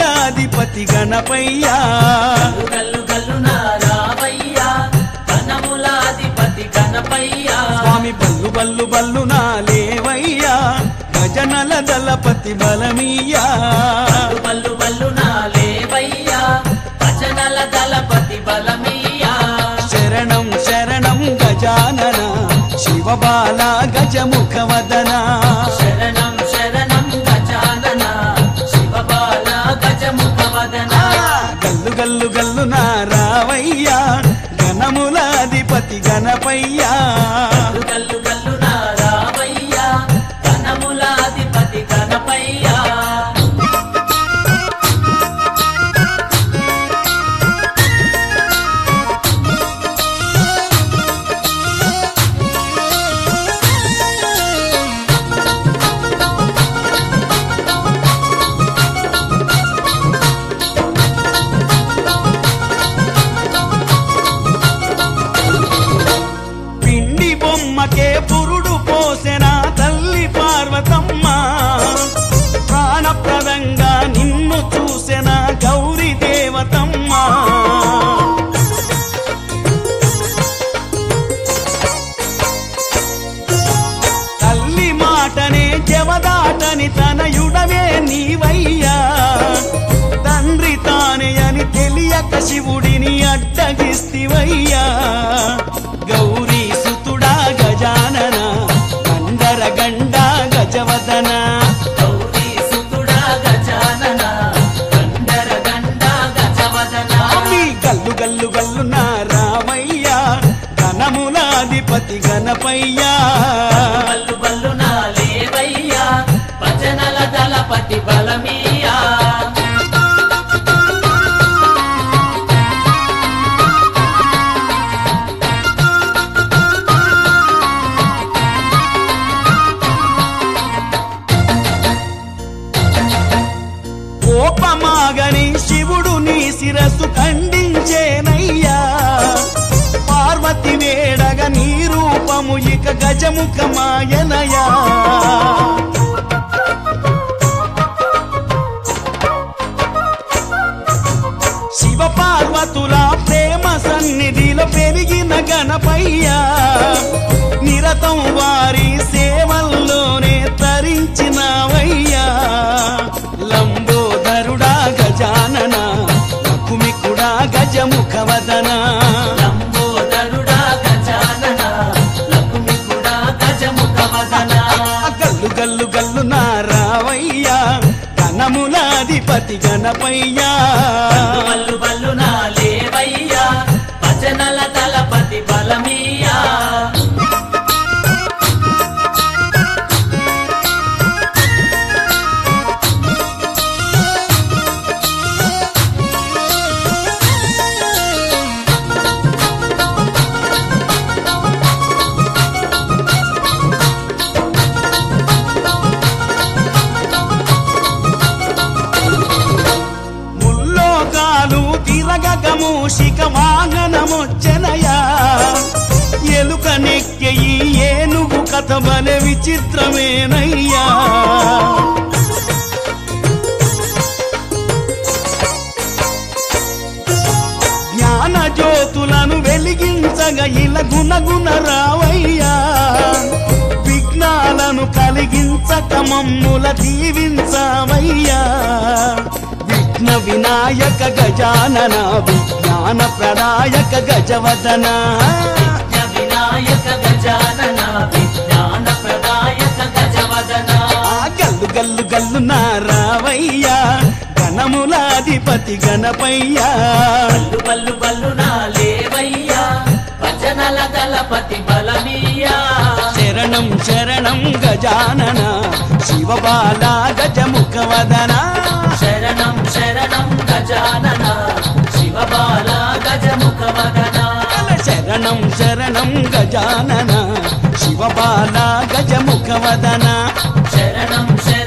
ఘనములాధిపతి గణపయ్యా గల్లు గల్లు నారావయ్యా కనములాధిపతి గణపయ్యా స్వామి బల్లు బల్లు బల్లు నాలేవయ్యా గజనల దళపతి బలమీయా బల్లు బల్లు నాలేవయ్యా భజనల దళపతి బలమయ్యా శరణం శరణం గజానన శివబాల గజముఖవదన శరణం శరణం గజానన శివబాల గజముఖవదన గల్లు గల్లు గల్లు నారావయ్యా ఘనములాధిపతి గణపయ్యా గల్లు గల్లు నారావయ్యా కనములాధిపతి గణపయ్యా పిండి బొమ్మకే పురుడు పోసెన తల్లి పార్వతమ్మ ప్రాణప్రదంగా నిన్ను చూసెన గౌరీ దేవతమ్మ తల్లి మాటనే జవదాటని తనయుడవే నీవయ్యా తండ్రి తానే అని తెలియక శివుడిని అడ్డగిస్తివయ్యా గౌరీ సుతుడా గజానన గండర గండ గజవదన గౌరీ సుతుడా గజానన గండర గండ గజవదన స్వామి గల్లు గల్లు గల్లు నా రామయ్యా ఘనములాధిపతి గణపయ్యా బల్లు బల్లు నాలేవయ్యా భజనల దళపతి బలమీయా కోపమాగని శివుడు నీ శిరస్సు ఖండించేనయ్యా పార్వతి వేడగ నీ రూపము ఇక గజముఖమాయనయా శివ పార్వతుల ప్రేమ సన్నిధిలో పెరిగిన గణపయ్యా నిరతం వారి సేవల్లోనే తరించినవయ్యా లంబోదరుడా గజానన కుమికుడా గజముఖవదన లంబోదరుడా గజానన లకుమికుడా గజముఖవదన గల్లు గల్లు గల్లు నారావయ్యా ఘనములాధిపతి గణపయ్యా బల్లు బల్లు నాలేవయ్యా భజనల దళపతి బలమీయా ముల్లోకాలు తిరగక మూషిక వాహనమొచ్చెనయా ఎలుక నెక్కె ఈ ఏనుగు కథ బలె విచిత్రమేనయ్యా జ్ఞాన జ్యోతులను వెలిగించగా ఇలా గుణగుణ రావయ్యా విఘ్నాలను కలిగించక మమ్ముల దీవించవయ్యా విఘ్న వినాయక గజానన విజ్ఞాన ప్రదాయక గజవదన విఘ్న వినాయక గజానన విజ్ఞాన ప్రదాయక గజవదన ఆ గల్లు గల్లు గల్లు నారావయ్యా గణములాధిపతి గణపయ్యా బల్లు బల్లు బల్లు నాలేవయ్యా భజనల దళపతి బలమీయా శరణం శరణం గజానన శివబాల గజముఖవదన శరణం శరణం గజానన శివబాల గజముఖవదన శరణం శరణం గజానన శివబాల గజముఖవదన శరణం శరణం